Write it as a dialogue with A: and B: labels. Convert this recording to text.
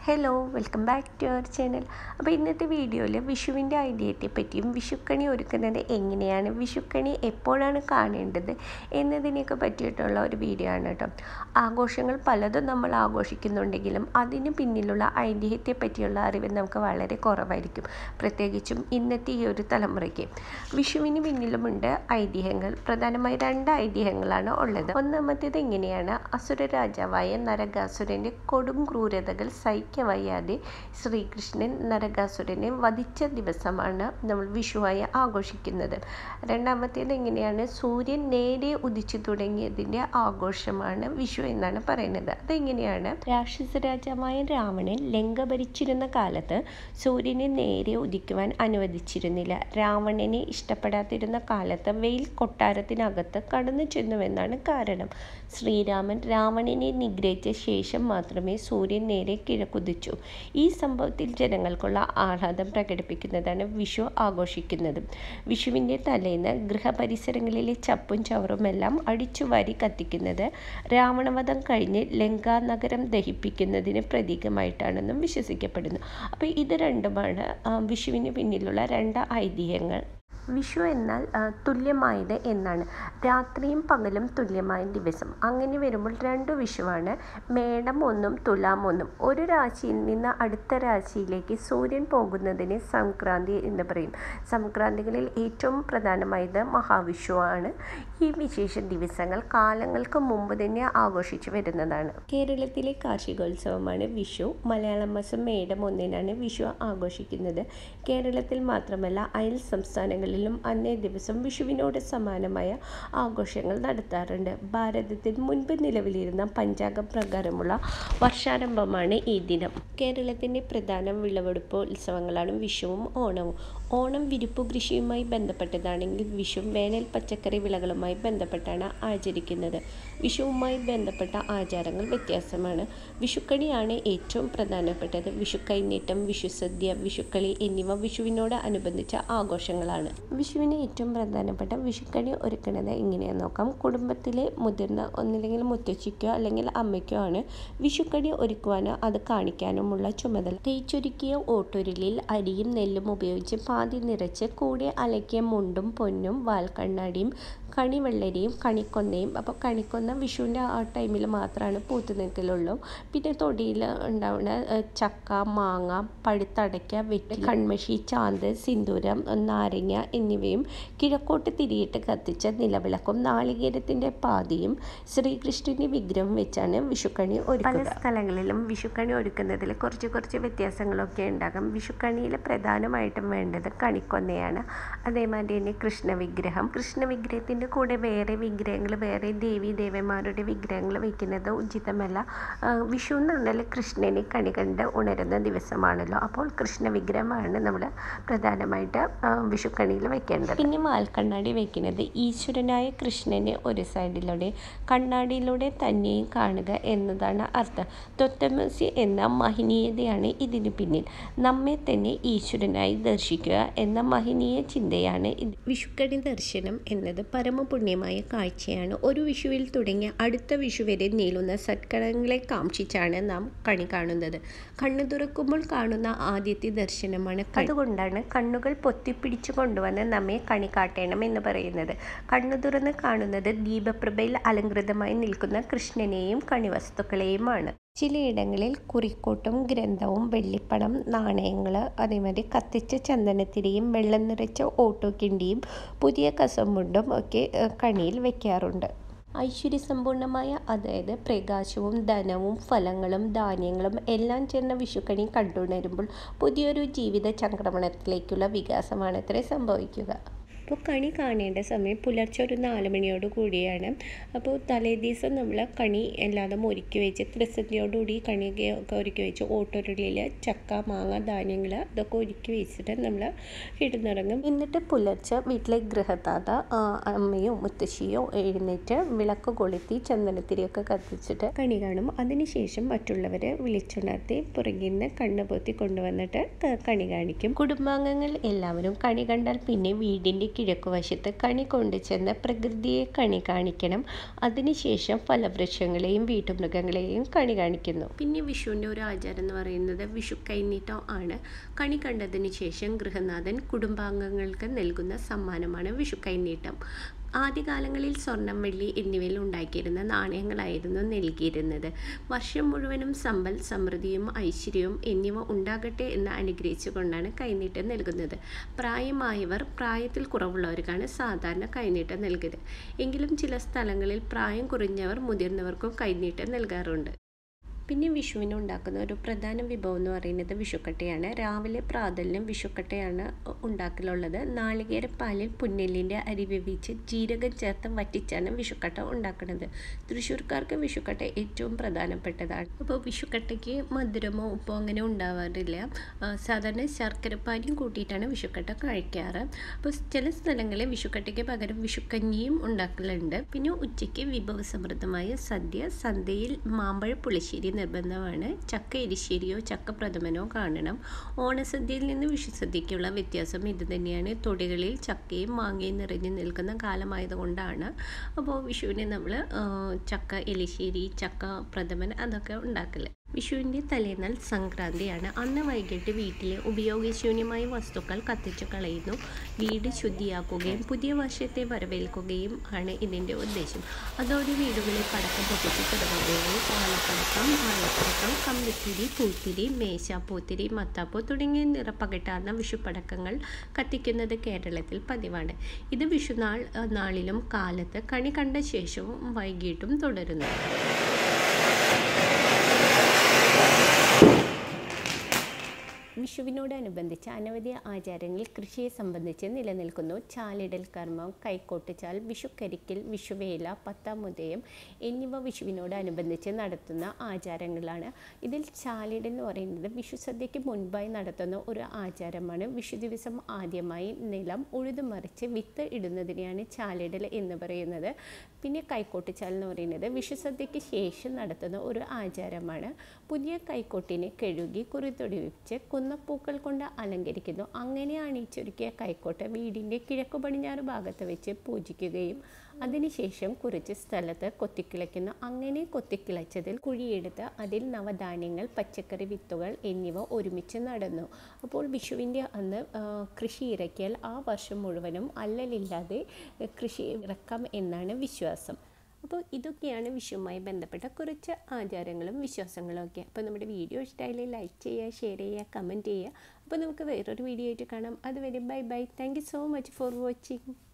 A: Hello welcome back to our channel അപ്പോൾ ഇന്നത്തെ വീഡിയോയിൽ വിഷുവിൻ്റെ ഐഡിയത്തെ പറ്റിയും വിഷുക്കണി ഒരുക്കുന്നത് എങ്ങനെയാണ് വിഷുക്കണി എപ്പോഴാണ് കാണേണ്ടത് എന്നതിനെയൊക്കെ പറ്റിയിട്ടുള്ള ഒരു വീഡിയോ ആണ് കേട്ടോ ആഘോഷങ്ങൾ പലതും നമ്മൾ ആഘോഷിക്കുന്നുണ്ടെങ്കിലും അതിന് പിന്നിലുള്ള ഐതിഹ്യത്തെ പറ്റിയുള്ള അറിവ് നമുക്ക് വളരെ കുറവായിരിക്കും പ്രത്യേകിച്ചും ഇന്നത്തെ ഈ ഒരു തലമുറയ്ക്ക് വിഷുവിന് പിന്നിലുമുണ്ട് ഐതിഹ്യങ്ങൾ പ്രധാനമായി രണ്ട് ഐതിഹ്യങ്ങളാണ് ഉള്ളത് ഒന്നാമത്തേത് എങ്ങനെയാണ് അസുര രാജാവായ നരകാസുരൻ്റെ കൊടും ക്രൂരതകൾ സഹിക്കവയ്യാതെ ശ്രീകൃഷ്ണൻ നരകാസുരനെ വധിച്ച ദിവസമാണ് നമ്മൾ വിഷുവായി ആഘോഷിക്കുന്നത് രണ്ടാമത്തേത് എങ്ങനെയാണ് സൂര്യൻ നേരെ ഉദിച്ചു തുടങ്ങിയതിൻ്റെ ആഘോഷമാണ് വിഷു എന്നാണ് പറയുന്നത് അതെങ്ങനെയാണ് രാക്ഷസ രാജാവായ രാവണൻ ലങ്ക ഭരിച്ചിരുന്ന കാലത്ത് സൂര്യനെ നേരെ ഉദിക്കുവാൻ അനുവദിച്ചിരുന്നില്ല രാവണനെ ഇഷ്ടപ്പെടാതിരുന്ന കാലത്ത് വെയിൽ കൊട്ടാരത്തിനകത്ത് കടന്നു ചെന്നുവെന്നാണ് കാരണം ശ്രീരാമൻ രാവണനെ നിഗ്രഹിച്ച ശേഷം മാത്രമേ സൂര്യൻ നേരെ കിഴക്കുദിച്ചു ഈ സംഭവത്തിൽ ജനങ്ങൾക്കുള്ള ആഹ്ലാദം പ്രകടിപ്പിക്കുന്നതാണ് വിഷു ആഘോഷിക്കുന്നത് വിഷുവിൻ്റെ തലേന്ന് ഗൃഹപരിസരങ്ങളിലെ ചപ്പും ചവറുമെല്ലാം അടിച്ചുവാരി കത്തിക്കുന്നത് രാവണവധം കഴിഞ്ഞ് ലങ്കാ നഗരം ദഹിപ്പിക്കുന്നതിന് പ്രതീകമായിട്ടാണെന്നും വിശ്വസിക്കപ്പെടുന്നു അപ്പോൾ ഇത് രണ്ടുമാണ് ആ, വിഷുവിന് പിന്നിലുള്ള രണ്ട് ഐതിഹ്യങ്ങൾ വിഷു എന്നാൽ ആ, തുല്യമായത് എന്നാണ് രാത്രിയും പകലും തുല്യമായ ദിവസം അങ്ങനെ വരുമ്പോൾ രണ്ട് വിഷുവാണ് മേടം ഒന്നും തുലാം ഒന്നും ഒരു രാശിയിൽ നിന്ന് അടുത്ത രാശിയിലേക്ക് സൂര്യൻ പോകുന്നതിന് സംക്രാന്തി എന്ന് പറയും സംക്രാന്തികളിൽ ഏറ്റവും പ്രധാനമായത് മഹാവിഷുവാണ് ഈ വിശേഷ ദിവസങ്ങൾ കാലങ്ങൾക്ക് മുമ്പ് തന്നെ ആഘോഷിച്ചു വരുന്നതാണ് കേരളത്തിലെ കാർഷികോത്സവമാണ് വിഷു മലയാളം മാസം മേടം ഒന്നിനാണ് വിഷു ആഘോഷിക്കുന്നത് കേരളത്തിൽ മാത്രമല്ല അയൽ സംസ്ഥാനങ്ങളിലും അന്നേ ദിവസം വിഷുവിനോട് സമാനമായ ആഘോഷങ്ങൾ നടത്താറുണ്ട് ഭാരതത്തിൽ മുൻപ് നിലവിലിരുന്ന പഞ്ചാംഗം പ്രകാരമുള്ള വർഷാരംഭമാണ് ഈ ദിനം കേരളത്തിൻ്റെ പ്രധാന വിളവെടുപ്പ് ഉത്സവങ്ങളാണ് വിഷുവും ഓണവും ഓണം വിരിപ്പു കൃഷിയുമായി ബന്ധപ്പെട്ടതാണെങ്കിൽ വിഷു വേനൽ പച്ചക്കറി വിളകളുമായി ബന്ധപ്പെട്ടാണ് ആചരിക്കുന്നത് വിഷുവുമായി ബന്ധപ്പെട്ട ആചാരങ്ങൾ വ്യത്യാസമാണ് വിഷുക്കണിയാണ് ഏറ്റവും പ്രധാനപ്പെട്ടത് വിഷു കൈനീട്ടം വിഷുസദ്യ വിഷുക്കളി എന്നിവ വിഷുവിനോട് അനുബന്ധിച്ച ആഘോഷങ്ങളാണ് വിഷുവിന് ഏറ്റവും പ്രധാനപ്പെട്ട വിഷുക്കണി ഒരുക്കുന്നത് എങ്ങനെയാണെന്ന് നോക്കാം കുടുംബത്തിലെ മുതിർന്ന ഒന്നില്ലെങ്കിൽ മുത്തശ്ശിക്കോ അല്ലെങ്കിൽ അമ്മയ്ക്കോ ആണ് വിഷുക്കണി ഒരുക്കുവാനോ അത് കാണിക്കാനുമുള്ള ചുമതല തേച്ചൊരുക്കിയ ഓട്ടുരുളിൽ അരിയും നെല്ലും ഉപയോഗിച്ച് പാതി നിറച്ച് കൂടെ അലക്കിയ മുണ്ടും പൊന്നും വാൽക്കണ്ണാടിയും കണിവെള്ളരിയും കണിക്കൊന്നയും അപ്പോൾ കണിക്കൊന്ന വിഷുവിൻ്റെ ആ ടൈമിൽ മാത്രമാണ് പൂത്ത് നിൽക്കലുള്ളൂ പിന്നെ തൊടിയിൽ ഉണ്ടാവുന്ന ഏഹ്, ചക്ക മാങ്ങ പഴുത്തടയ്ക്ക വെട്ടി കൺമഷി ചാന്ത് സിന്ദൂരം നാരങ്ങ എന്നിവയും കിഴക്കോട്ട് തിരിയിട്ട് കത്തിച്ച നിലവിളക്കും നാളികേരത്തിൻ്റെ പാതിയും ശ്രീകൃഷ്ണൻ്റെ വിഗ്രഹം വെച്ചാണ് വിഷുക്കണി ഒരുക്കുക പല സ്ഥലങ്ങളിലും വിഷുക്കണി ഒരുക്കുന്നതിൽ കുറച്ച് കുറച്ച് വ്യത്യാസങ്ങളൊക്കെ ഉണ്ടാകും വിഷുക്കണിയിൽ പ്രധാനമായിട്ടും വേണ്ടത് കണിക്കൊന്നയാണ് അതേമാതിരി തന്നെ കൃഷ്ണ വിഗ്രഹം കൃഷ്ണ വിഗ്രഹത്തിൻ്റെ കൂടെ വേറെ വിഗ്രഹങ്ങൾ വേറെ ദേവി ദേവന്മാരുടെ വിഗ്രഹങ്ങൾ വയ്ക്കുന്നത് ഉചിതമല്ല ആ, വിഷു എന്ന് പറഞ്ഞാൽ കൃഷ്ണനെ കണി കണ്ട് ഉണരുന്ന ദിവസമാണല്ലോ അപ്പോൾ കൃഷ്ണ വിഗ്രഹമാണ് നമ്മൾ പ്രധാനമായിട്ട് ആ, വിഷുക്കണിയിൽ വെക്കേണ്ടത് പിന്നെ വാൽക്കണ്ണാടി വെക്കുന്നത് ഈശ്വരനായ കൃഷ്ണനെ ഒരു സൈഡിലൂടെ കണ്ണാടിയിലൂടെ തന്നെയും കാണുക എന്നതാണ് അർത്ഥം തൊത്തമസി എന്ന മഹനീയതയാണ് ഇതിന് പിന്നിൽ നമ്മെ തന്നെ ഈശ്വരനായി ദർശിക്കുക എന്ന മഹനീയ ചിന്തയാണ് ഇത് വിഷുക്കണി ദർശനം എന്നത് പരമപുണ്യമായ കാഴ്ചയാണ് ഒരു വിഷുവിൽ തുടങ്ങി അടുത്ത വിഷു വരെ നീളുന്ന സത്കടങ്ങളെ കാംക്ഷിച്ചാണ് നാം കണി കാണുന്നത് കണ്ണു തുറക്കുമ്പോൾ കാണുന്ന ആദ്യത്തെ ദർശനമാണ് കണി. അതുകൊണ്ടാണ് കണ്ണുകൾ പൊത്തിപ്പിടിച്ചു കൊണ്ടുവന്ന് നമ്മെ കണി കാട്ടണം എന്ന് പറയുന്നത് കണ്ണു തുറന്ന് കാണുന്നത് ദീപപ്രഭയിൽ അലങ്കൃതമായി നിൽക്കുന്ന കൃഷ്ണനെയും കണിവസ്തുക്കളെയുമാണ് ചിലയിടങ്ങളിൽ കുറിക്കോട്ടും ഗ്രന്ഥവും വെള്ളിപ്പണം നാണയങ്ങൾ അതേമാതിരി കത്തിച്ച ചന്ദനത്തിരിയും വെള്ളം നിറച്ച ഓട്ടോക്കിണ്ടിയും പുതിയ കസമുണ്ടും ഒക്കെ ഏഹ്, കണിയിൽ വെക്കാറുണ്ട് ഐശ്വര്യസമ്പൂർണമായ അതായത് പ്രകാശവും ധനവും ഫലങ്ങളും ധാന്യങ്ങളും എല്ലാം ചേർന്ന വിഷുക്കണി കണ്ടുണരുമ്പോൾ പുതിയൊരു ജീവിത ചംക്രമണത്തിലേക്കുള്ള വികാസമാണ് അത്രേ സംഭവിക്കുക അപ്പോൾ കണി കാണേണ്ട സമയം പുലർച്ചെ ഒരു നാല് മണിയോട് കൂടിയാണ് അപ്പോൾ തലേ ദിവസം നമ്മൾ കണി എല്ലാം ഒരുക്കി വെച്ച് ത്രിസന്ധിയോടുകൂടി കണിയൊക്കെ ഒക്കെ ഒരുക്കി വെച്ച് ഓട്ടോരുള്ളിൽ ചക്ക മാങ്ങ ധാന്യങ്ങൾ ഇതൊക്കെ ഒരുക്കി വെച്ചിട്ട് നമ്മൾ കിടന്നിറങ്ങും എന്നിട്ട് പുലർച്ചെ വീട്ടിലെ ഗൃഹതാത ആ, അമ്മയോ മുത്തശ്ശിയോ എഴുന്നേറ്റ് വിളക്ക് കൊളുത്തി ചന്ദനത്തിരിയൊക്കെ കത്തിച്ചിട്ട് കണി കാണും അതിനുശേഷം മറ്റുള്ളവരെ വിളിച്ചുണർത്തി പുറകിൽ നിന്ന് കണ്ണ് പൊത്തി കൊണ്ടുവന്നിട്ട് ക- കണി കാണിക്കും കുടുംബാംഗങ്ങൾ എല്ലാവരും കണി കണ്ടാൽ പിന്നെ വീടിൻ്റെ കിഴക്കുവശത്ത് കണി കൊണ്ടുചെന്ന് പ്രകൃതിയെ കണി കാണിക്കണം അതിനുശേഷം ഫലവൃക്ഷങ്ങളെയും വീട്ടുമൃഗങ്ങളെയും കണി കാണിക്കുന്നു പിന്നെ വിഷുവിൻ്റെ ഒരു ആചാരം എന്ന് പറയുന്നത് വിഷു കൈനീട്ടം ആണ് കണി കണ്ടതിന് ശേഷം ഗൃഹനാഥൻ കുടുംബാംഗങ്ങൾക്ക് നൽകുന്ന സമ്മാനമാണ് വിഷു കൈനീട്ടം ആദ്യകാലങ്ങളിൽ സ്വർണം വെള്ളി എന്നിവയിൽ ഉണ്ടാക്കിയിരുന്ന നാണയങ്ങളായിരുന്നു നൽകിയിരുന്നത് വർഷം മുഴുവനും സമ്പൽ സമൃദ്ധിയും ഐശ്വര്യവും എന്നിവ ഉണ്ടാകട്ടെ എന്ന് അനുഗ്രഹിച്ചുകൊണ്ടാണ് കൈനീട്ടം നൽകുന്നത് പ്രായമായവർ പ്രായത്തിൽ കുറവുള്ളവർക്കാണ് സാധാരണ കൈനീട്ടം നൽകുന്നത് എങ്കിലും ചില സ്ഥലങ്ങളിൽ പ്രായം കുറഞ്ഞവർ മുതിർന്നവർക്കും കൈനീട്ടം നൽകാറുണ്ട് പിന്നെ വിഷുവിന് ഉണ്ടാക്കുന്ന ഒരു പ്രധാന വിഭവം എന്ന് പറയുന്നത് വിഷുക്കട്ടയാണ് രാവിലെ പ്രാതലിനും വിഷുക്കട്ടയാണ് ഉണ്ടാക്കലുള്ളത് നാളികേരപ്പാലിൽ പുന്നെല്ലിൻ്റെ അരി വേവിച്ച് ജീരകം ചേർത്ത് വറ്റിച്ചാണ് വിഷുക്കട്ട ഉണ്ടാക്കുന്നത് തൃശ്ശൂർക്കാർക്ക് വിഷുക്കട്ട ഏറ്റവും പ്രധാനപ്പെട്ടതാണ് അപ്പോൾ വിഷുക്കട്ടയ്ക്ക് മധുരമോ ഉപ്പോ അങ്ങനെ ഉണ്ടാവാറില്ല സാധാരണ ശർക്കരപ്പാനിയും കൂട്ടിയിട്ടാണ് വിഷുക്കട്ട കഴിക്കാറ് അപ്പോൾ ചില സ്ഥലങ്ങളിൽ വിഷുക്കട്ടയ്ക്ക് പകരം വിഷുക്കഞ്ഞിയും ഉണ്ടാക്കലുണ്ട് പിന്നെ ഉച്ചയ്ക്ക് വിഭവസമൃദ്ധമായ സദ്യ സന്ധ്യയിൽ മാമ്പഴ പുളിശ്ശേരി നിർബന്ധമാണ് ചക്ക എരിശ്ശേരിയോ ചക്ക പ്രഥമനോ കാണണം ഓണസദ്യയിൽ നിന്ന് വിഷുസദ്യയ്ക്കുള്ള വ്യത്യാസം ഇത് തന്നെയാണ് തൊടികളിൽ ചക്കയും മാങ്ങയും നിറഞ്ഞു നിൽക്കുന്ന കാലമായതുകൊണ്ടാണ് അപ്പോൾ വിഷുവിന് നമ്മൾ ചക്ക എലിശ്ശേരി ചക്ക പ്രഥമൻ അതൊക്കെ ഉണ്ടാക്കല് വിഷുവിൻ്റെ തലേന്നാൾ സംക്രാന്തിയാണ് അന്ന് വൈകിട്ട് വീട്ടിലെ ഉപയോഗശൂന്യമായ വസ്തുക്കൾ കത്തിച്ചു കളയുന്നു വീട് ശുദ്ധിയാക്കുകയും പുതിയ വർഷത്തെ വരവേൽക്കുകയും ആണ് ഇതിൻ്റെ ഉദ്ദേശം അതോടെ വീടുകളിൽ പടക്കം പൊട്ടിച്ച് തുടങ്ങുകയും ഓണപ്പടക്കം വാഴപ്പടക്കം കമ്പിത്തിരി പൂത്തിരി മേശ പൂത്തിരി മത്താപ്പൂ തുടങ്ങിയ നിറപ്പകട്ടാർന്ന വിഷുപ്പടക്കങ്ങൾ കത്തിക്കുന്നത് കേരളത്തിൽ പതിവാണ് ഇത് വിഷുനാൾ നാളിലും കാലത്ത് കണി കണ്ട ശേഷവും വൈകിട്ടും തുടരുന്നു വിഷുവിനോടനുബന്ധിച്ച് അനവധി ആചാരങ്ങൾ കൃഷിയെ സംബന്ധിച്ച് നിലനിൽക്കുന്നു ചാലിടൽ കർമ്മം കൈക്കോട്ടുചാൽ വിഷുക്കരിക്കൽ വിഷുവേല പത്താമുദയം എന്നിവ വിഷുവിനോടനുബന്ധിച്ച് നടത്തുന്ന ആചാരങ്ങളാണ് ഇതിൽ ചാലിടൽ എന്ന് പറയുന്നത് വിഷുസദ്യയ്ക്ക് മുൻപായി നടത്തുന്ന ഒരു ആചാരമാണ് വിഷു ദിവസം ആദ്യമായി നിലം ഉഴുതുമറിച്ച് വിത്ത് ഇടുന്നതിനെയാണ് ചാലിടൽ എന്ന് പറയുന്നത് പിന്നെ കൈക്കോട്ടുചാൽ എന്ന് പറയുന്നത് വിഷുസദ്യയ്ക്ക് ശേഷം നടത്തുന്ന ഒരു ആചാരമാണ് പുതിയ കൈക്കോട്ടിനെ കഴുകി കുറിത്തൊടിവിച്ച് കുന്നപ്പൂക്കൾ കൊണ്ട് അലങ്കരിക്കുന്നു അങ്ങനെ അണിയിച്ചൊരുക്കിയ കൈക്കോട്ട് വീടിൻ്റെ കിഴക്കു പടിഞ്ഞാറ് ഭാഗത്ത് വെച്ച് പൂജിക്കുകയും അതിനുശേഷം കുറച്ച് സ്ഥലത്ത് കൊത്തിക്കിളയ്ക്കുന്നു അങ്ങനെ കൊത്തിക്കിളച്ചതിൽ കുഴിയെടുത്ത് അതിൽ നവധാന്യങ്ങൾ പച്ചക്കറി വിത്തുകൾ എന്നിവ ഒരുമിച്ച് നടന്നു അപ്പോൾ വിഷുവിൻ്റെ അന്ന് കൃഷി ഇറക്കിയാൽ ആ വർഷം മുഴുവനും അല്ലലില്ലാതെ കൃഷി ഇറക്കാം എന്നാണ് വിശ്വാസം അപ്പോൾ ഇതൊക്കെയാണ് വിഷുവുമായി ബന്ധപ്പെട്ട കുറച്ച് ആചാരങ്ങളും വിശ്വാസങ്ങളും ഒക്കെ അപ്പോൾ നമ്മുടെ വീഡിയോ ഇഷ്ടമായാലും ലൈക്ക് ചെയ്യുക ഷെയർ ചെയ്യുക കമൻറ്റ് ചെയ്യുക അപ്പോൾ നമുക്ക് വേറൊരു വീഡിയോ ആയിട്ട് കാണാം അതുവരെ bye bye thank you so much for watching